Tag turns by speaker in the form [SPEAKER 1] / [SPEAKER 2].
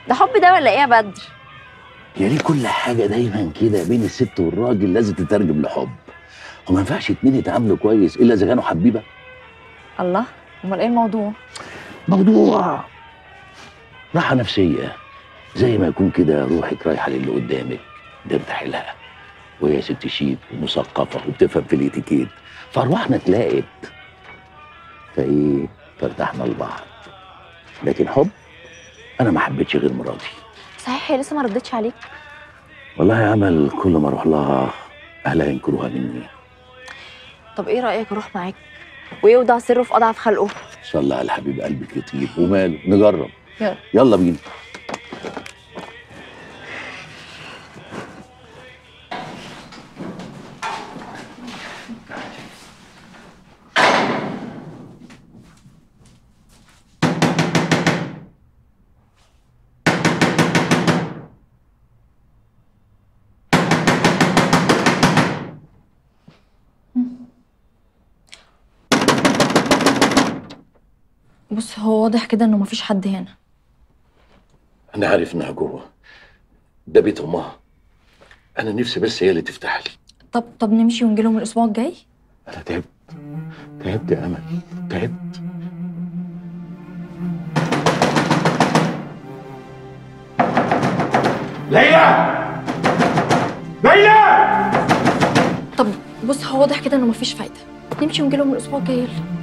[SPEAKER 1] ده حب ده ولا ايه يا بدر
[SPEAKER 2] يا ليه كل حاجه دايما كده بين الست والراجل لازم تترجم لحب وما ينفعش اتنين يتعاملوا كويس الا اذا كانوا حبيبه
[SPEAKER 1] الله امال ايه الموضوع
[SPEAKER 2] موضوع راحه نفسيه زي ما يكون كده روحك رايحه للي قدامك ترتاحي لها وهي ست شيك ومثقفه وبتفهم في الاتيكيت فارواحنا اتلاقت فايه فارتحنا لبعض لكن حب انا ما حبيتش غير مراتي
[SPEAKER 1] صحيح هي لسه ما ردتش عليك
[SPEAKER 2] والله يا امل كل ما اروح لها اهلها ينكروها مني
[SPEAKER 1] طب ايه رايك اروح معاك ويوضع سره في اضعف خلقه
[SPEAKER 2] صلى على حبيب قلبك يطيب وماله نجرب
[SPEAKER 1] يلا.
[SPEAKER 2] يلا بينا
[SPEAKER 1] بص هو واضح كده انه مفيش حد هنا
[SPEAKER 2] انا عارف انها جوه ده بيت امها انا نفسي بس هي اللي تفتح لي
[SPEAKER 1] طب طب نمشي ونجي لهم الاسبوع الجاي
[SPEAKER 2] انا تعبت تعبت يا امل تعبت
[SPEAKER 3] ليلى ليلى
[SPEAKER 1] طب بص هو واضح كده انه مفيش فايده نمشي ونجي لهم الاسبوع الجاي يلا